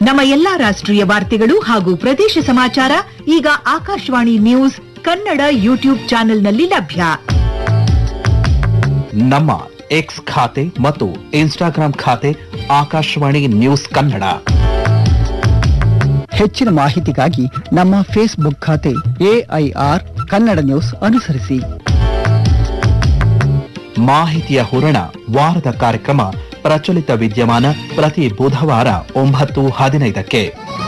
ನಮ್ಮ ಎಲ್ಲಾ ರಾಷ್ಟ್ರೀಯ ವಾರ್ತೆಗಳು ಹಾಗೂ ಪ್ರದೇಶ ಸಮಾಚಾರ ಈಗ ಆಕಾಶವಾಣಿ ನ್ಯೂಸ್ ಕನ್ನಡ ಯೂಟ್ಯೂಬ್ ಚಾನೆಲ್ನಲ್ಲಿ ಲಭ್ಯ ನಮ್ಮ ಎಕ್ಸ್ ಖಾತೆ ಮತ್ತು ಇನ್ಸ್ಟಾಗ್ರಾಂ ಖಾತೆ ಆಕಾಶವಾಣಿ ನ್ಯೂಸ್ ಕನ್ನಡ ಹೆಚ್ಚಿನ ಮಾಹಿತಿಗಾಗಿ ನಮ್ಮ ಫೇಸ್ಬುಕ್ ಖಾತೆ ಎಐಆರ್ ಕನ್ನಡ ನ್ಯೂಸ್ ಅನುಸರಿಸಿ ಮಾಹಿತಿಯ ಹೂರಣ ವಾರದ ಕಾರ್ಯಕ್ರಮ ಪ್ರಚಲಿತ ವಿದ್ಯಮಾನ ಪ್ರತಿ ಬುಧವಾರ ಒಂಬತ್ತು ಹದಿನೈದಕ್ಕೆ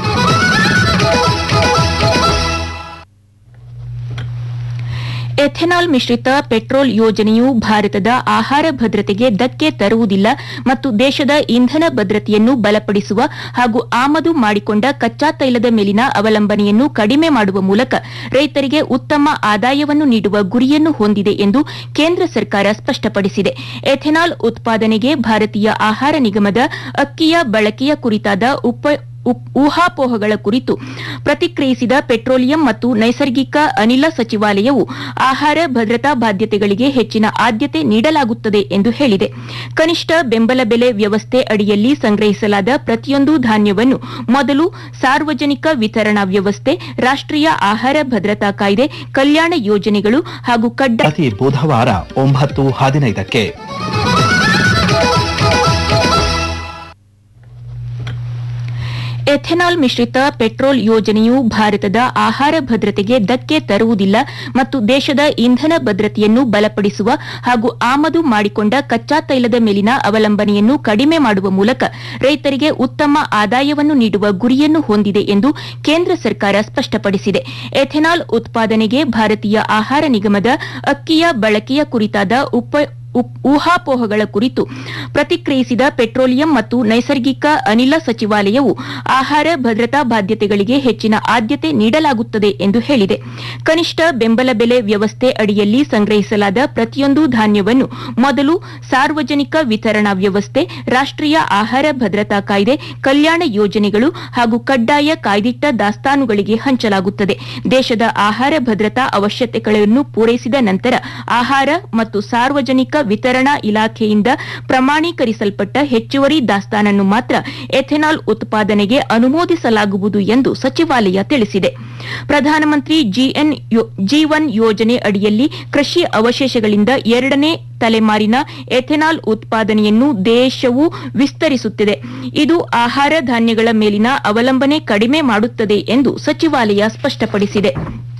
ಎಥೆನಾಲ್ ಮಿಶ್ರಿತ ಪೆಟ್ರೋಲ್ ಯೋಜನೆಯು ಭಾರತದ ಆಹಾರ ಭದ್ರತೆಗೆ ಧಕ್ಕೆ ತರುವುದಿಲ್ಲ ಮತ್ತು ದೇಶದ ಇಂಧನ ಭದ್ರತೆಯನ್ನು ಬಲಪಡಿಸುವ ಹಾಗೂ ಆಮದು ಮಾಡಿಕೊಂಡ ಕಚ್ಚಾ ತೈಲದ ಮೇಲಿನ ಅವಲಂಬನೆಯನ್ನು ಕಡಿಮೆ ಮಾಡುವ ಮೂಲಕ ರೈತರಿಗೆ ಉತ್ತಮ ಆದಾಯವನ್ನು ನೀಡುವ ಗುರಿಯನ್ನು ಹೊಂದಿದೆ ಎಂದು ಕೇಂದ್ರ ಸರ್ಕಾರ ಸ್ಪಷ್ಟಪಡಿಸಿದೆ ಎಥೆನಾಲ್ ಉತ್ಪಾದನೆಗೆ ಭಾರತೀಯ ಆಹಾರ ನಿಗಮದ ಅಕ್ಕಿಯ ಬಳಕೆಯ ಕುರಿತಾದ ಉಪ ಉಪ್- ಊಹಾಪೋಹಗಳ ಕುರಿತು ಪ್ರತಿಕ್ರಿಯಿಸಿದ ಪೆಟ್ರೋಲಿಯಂ ಮತ್ತು ನೈಸರ್ಗಿಕ ಅನಿಲ ಸಚಿವಾಲಯವು ಆಹಾರ ಭದ್ರತಾ ಬಾಧ್ಯತೆಗಳಿಗೆ ಹೆಚ್ಚಿನ ಆದ್ಯತೆ ನೀಡಲಾಗುತ್ತದೆ ಎಂದು ಹೇಳಿದೆ ಕನಿಷ್ಠ ಬೆಂಬಲ ಬೆಲೆ ವ್ಯವಸ್ಥೆ ಅಡಿಯಲ್ಲಿ ಸಂಗ್ರಹಿಸಲಾದ ಪ್ರತಿಯೊಂದು ಧಾನ್ಯವನ್ನು ಮೊದಲು ಸಾರ್ವಜನಿಕ ವಿತರಣಾ ವ್ಯವಸ್ಥೆ ರಾಷ್ಟ್ರೀಯ ಆಹಾರ ಭದ್ರತಾ ಕಾಯ್ದೆ ಕಲ್ಯಾಣ ಯೋಜನೆಗಳು ಹಾಗೂ ಕಡ್ಡಾಯ ಪ್ರತಿ ಬುಧವಾರ ಒಂಬತ್ತು ಹದಿನೈದಕ್ಕೆ ಎಥೆನಾಲ್ ಮಿಶ್ರಿತ ಪೆಟ್ರೋಲ್ ಯೋಜನೆಯು ಭಾರತದ ಆಹಾರ ಭದ್ರತೆಗೆ ಧಕ್ಕೆ ತರುವುದಿಲ್ಲ ಮತ್ತು ದೇಶದ ಇಂಧನ ಭದ್ರತೆಯನ್ನು ಬಲಪಡಿಸುವ ಹಾಗೂ ಆಮದು ಮಾಡಿಕೊಂಡ ಕಚ್ಚಾ ತೈಲದ ಮೇಲಿನ ಅವಲಂಬನೆಯನ್ನು ಕಡಿಮೆ ಮಾಡುವ ಮೂಲಕ ರೈತರಿಗೆ ಉತ್ತಮ ಆದಾಯವನ್ನು ನೀಡುವ ಗುರಿಯನ್ನು ಹೊಂದಿದೆ ಎಂದು ಕೇಂದ್ರ ಸರ್ಕಾರ ಸ್ಪಷ್ಟಪಡಿಸಿದೆ ಎಥೆನಾಲ್ ಉತ್ಪಾದನೆಗೆ ಭಾರತೀಯ ಆಹಾರ ನಿಗಮದ ಅಕ್ಕಿಯ ಬಳಕೆಯ ಕುರಿತಾದ ಉಪ ಉಪ್- ಊಹಾಪೋಹಗಳ ಕುರಿತು ಪ್ರತಿಕ್ರಿಯಿಸಿದ ಪೆಟ್ರೋಲಿಯಂ ಮತ್ತು ನೈಸರ್ಗಿಕ ಅನಿಲ ಸಚಿವಾಲಯವು ಆಹಾರ ಭದ್ರತಾ ಬಾಧ್ಯತೆಗಳಿಗೆ ಹೆಚ್ಚಿನ ಆದ್ಯತೆ ನೀಡಲಾಗುತ್ತದೆ ಎಂದು ಹೇಳಿದೆ ಕನಿಷ್ಠ ಬೆಂಬಲ ಬೆಲೆ ವ್ಯವಸ್ಥೆ ಅಡಿಯಲ್ಲಿ ಸಂಗ್ರಹಿಸಲಾದ ಪ್ರತಿಯೊಂದು ಧಾನ್ಯವನ್ನು ಮೊದಲು ಸಾರ್ವಜನಿಕ ವಿತರಣಾ ವ್ಯವಸ್ಥೆ ರಾಷ್ಟ್ರೀಯ ಆಹಾರ ಭದ್ರತಾ ಕಾಯ್ದೆ ಕಲ್ಯಾಣ ಯೋಜನೆಗಳು ಹಾಗೂ ಕಡ್ಡಾಯ ಕಾಯ್ದಿಟ್ಟ ದಾಸ್ತಾನುಗಳಿಗೆ ಹಂಚಲಾಗುತ್ತದೆ ದೇಶದ ಆಹಾರ ಭದ್ರತಾ ಅವಶ್ಯಕತೆಗಳನ್ನು ಪೂರೈಸಿದ ನಂತರ ಆಹಾರ ಮತ್ತು ಸಾರ್ವಜನಿಕ ವಿತರಣಾ ಇಲಾಖೆಯಿಂದ ಪ್ರಮಾಣೀಕರಿಸಲ್ಪಟ್ಟ ಹೆಚ್ಚುವರಿ ದಾಸ್ತಾನನ್ನು ಮಾತ್ರ ಎಥೆನಾಲ್ ಉತ್ಪಾದನೆಗೆ ಅನುಮೋದಿಸಲಾಗುವುದು ಎಂದು ಸಚಿವಾಲಯ ತಿಳಿಸಿದೆ ಪ್ರಧಾನಮಂತ್ರಿ ಜಿಎನ್ ಯೋ- ಜೀವನ್ ಯೋಜನೆ ಅಡಿಯಲ್ಲಿ ಕೃಷಿ ಅವಶೇಷಗಳಿಂದ ಎರಡನೇ ತಲೆಮಾರಿನ ಎಥೆನಾಲ್ ಉತ್ಪಾದನೆಯನ್ನು ದೇಶವು ವಿಸ್ತರಿಸುತ್ತಿದೆ ಇದು ಆಹಾರ ಧಾನ್ಯಗಳ ಮೇಲಿನ ಅವಲಂಬನೆ ಕಡಿಮೆ ಮಾಡುತ್ತದೆ ಎಂದು ಸಚಿವಾಲಯ ಸ್ಪಷ್ಟಪಡಿಸಿದೆ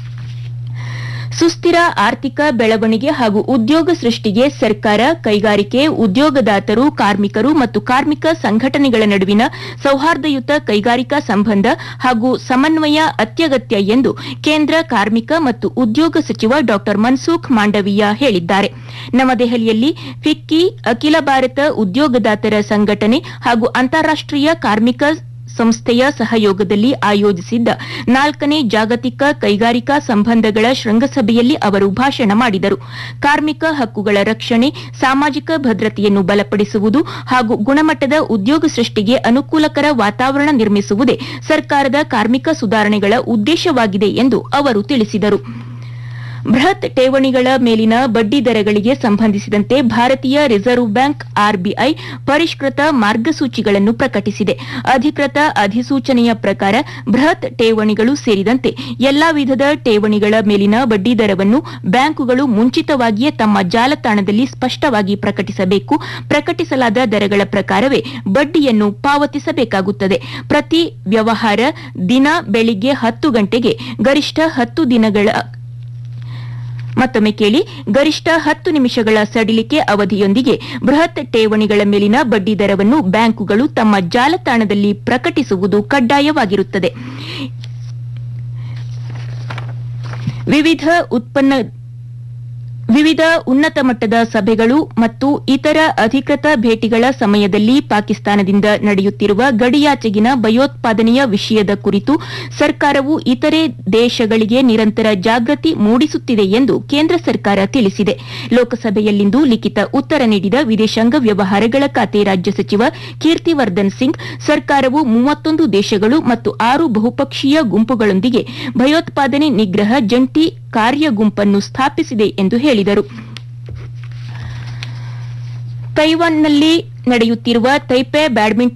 ಸುಸ್ಥಿರ ಆರ್ಥಿಕ ಬೆಳವಣಿಗೆ ಹಾಗೂ ಉದ್ಯೋಗ ಸೃಷ್ಟಿಗೆ ಸರ್ಕಾರ ಕೈಗಾರಿಕೆ ಉದ್ಯೋಗದಾತರು ಕಾರ್ಮಿಕರು ಮತ್ತು ಕಾರ್ಮಿಕ ಸಂಘಟನೆಗಳ ನಡುವಿನ ಸೌಹಾರ್ದಯುತ ಕೈಗಾರಿಕಾ ಸಂಬಂಧ ಹಾಗೂ ಸಮನ್ವಯ ಅತ್ಯಗತ್ಯ ಎಂದು ಕೇಂದ್ರ ಕಾರ್ಮಿಕ ಮತ್ತು ಉದ್ಯೋಗ ಸಚಿವ ಡಾ ಮನ್ಸುಖ್ ಮಾಂಡವೀಯ ಹೇಳಿದ್ದಾರೆ ನವದೆಹಲಿಯಲ್ಲಿ ಫಿಕ್ಕಿ ಅಖಿಲ ಭಾರತ ಉದ್ಯೋಗದಾತರ ಸಂಘಟನೆ ಹಾಗೂ ಅಂತಾರಾಷ್ಟೀಯ ಕಾರ್ಮಿಕ ಸಂಸ್ಥೆಯ ಸಹಯೋಗದಲ್ಲಿ ಆಯೋಜಿಸಿದ್ದ ನಾಲ್ಕನೇ ಜಾಗತಿಕ ಕೈಗಾರಿಕಾ ಸಂಬಂಧಗಳ ಶೃಂಗಸಭೆಯಲ್ಲಿ ಅವರು ಭಾಷಣ ಮಾಡಿದರು ಕಾರ್ಮಿಕ ಹಕ್ಕುಗಳ ರಕ್ಷಣೆ ಸಾಮಾಜಿಕ ಭದ್ರತೆಯನ್ನು ಬಲಪಡಿಸುವುದು ಹಾಗೂ ಗುಣಮಟ್ಟದ ಉದ್ಯೋಗ ಸೃಷ್ಟಿಗೆ ಅನುಕೂಲಕರ ವಾತಾವರಣ ನಿರ್ಮಿಸುವುದೇ ಸರ್ಕಾರದ ಕಾರ್ಮಿಕ ಸುಧಾರಣೆಗಳ ಉದ್ದೇಶವಾಗಿದೆ ಎಂದು ಅವರು ತಿಳಿಸಿದರು ಬೃಹತ್ ಠೇವಣಿಗಳ ಮೇಲಿನ ಬಡ್ಡಿ ದರಗಳಿಗೆ ಸಂಬಂಧಿಸಿದಂತೆ ಭಾರತೀಯ ರಿಸರ್ವ್ ಬ್ಯಾಂಕ್ ಆರ್ಬಿಐ ಪರಿಷ್ಕೃತ ಮಾರ್ಗಸೂಚಿಗಳನ್ನು ಪ್ರಕಟಿಸಿದೆ ಅಧಿಕೃತ ಅಧಿಸೂಚನೆಯ ಪ್ರಕಾರ ಬೃಹತ್ ಠೇವಣಿಗಳು ಸೇರಿದಂತೆ ಎಲ್ಲಾ ವಿಧದ ಠೇವಣಿಗಳ ಮೇಲಿನ ಬಡ್ಡಿ ದರವನ್ನು ಬ್ಯಾಂಕುಗಳು ಮುಂಚಿತವಾಗಿಯೇ ತಮ್ಮ ಜಾಲತಾಣದಲ್ಲಿ ಸ್ಪಷ್ಟವಾಗಿ ಪ್ರಕಟಿಸಬೇಕು ಪ್ರಕಟಿಸಲಾದ ದರಗಳ ಪ್ರಕಾರವೇ ಬಡ್ಡಿಯನ್ನು ಪಾವತಿಸಬೇಕಾಗುತ್ತದೆ ಪ್ರತಿ ವ್ಯವಹಾರ ದಿನ ಬೆಳಿಗ್ಗೆ ಹತ್ತು ಗಂಟೆಗೆ ಗರಿಷ್ಠ ಹತ್ತು ದಿನಗಳ ಮತ್ತೊಮ್ಮೆ ಕೇಳಿ ಗರಿಷ್ಠ ಹತ್ತು ನಿಮಿಷಗಳ ಸಡಿಲಿಕೆ ಅವಧಿಯೊಂದಿಗೆ ಬೃಹತ್ ಠೇವಣಿಗಳ ಮೇಲಿನ ಬಡ್ಡಿ ದರವನ್ನು ಬ್ಯಾಂಕುಗಳು ತಮ್ಮ ಜಾಲತಾಣದಲ್ಲಿ ಪ್ರಕಟಿಸುವುದು ಕಡ್ಡಾಯವಾಗಿರುತ್ತದೆ ವಿವಿಧ ಉತ್ಪನ್ನ ವಿವಿಧ ಉನ್ನತ ಮಟ್ಟದ ಸಭೆಗಳು ಮತ್ತು ಇತರ ಅಧಿಕೃತ ಭೇಟಿಗಳ ಸಮಯದಲ್ಲಿ ಪಾಕಿಸ್ತಾನದಿಂದ ನಡೆಯುತ್ತಿರುವ ಗಡಿಯಾಚೆಗಿನ ಭಯೋತ್ಪಾದನೆಯ ವಿಷಯದ ಕುರಿತು ಸರ್ಕಾರವು ಇತರೆ ದೇಶಗಳಿಗೆ ನಿರಂತರ ಜಾಗೃತಿ ಮೂಡಿಸುತ್ತಿದೆ ಎಂದು ಕೇಂದ್ರ ಸರ್ಕಾರ ತಿಳಿಸಿದೆ ಲೋಕಸಭೆಯಲ್ಲಿಂದು ಲಿಖಿತ ಉತ್ತರ ನೀಡಿದ ವಿದೇಶಾಂಗ ವ್ಯವಹಾರಗಳ ಖಾತೆ ರಾಜ್ಯ ಸಚಿವ ಕೀರ್ತಿವರ್ಧನ್ ಸಿಂಗ್ ಸರ್ಕಾರವು ಮೂವತ್ತೊಂದು ದೇಶಗಳು ಮತ್ತು ಆರು ಬಹುಪಕ್ಷೀಯ ಗುಂಪುಗಳೊಂದಿಗೆ ಭಯೋತ್ಪಾದನೆ ನಿಗ್ರಹ ಜಂಟಿ ಕಾರ್ಯ ಗುಂಪನ್ನು ಸ್ಥಾಪಿಸಿದೆ ಎಂದು ಹೇಳಿದರು ತೈವಾನ್ನಲ್ಲಿ ನಡೆಯುತ್ತಿರುವ ತೈಪೆ ಬ್ಯಾಡ್ಮಿಂಟನ್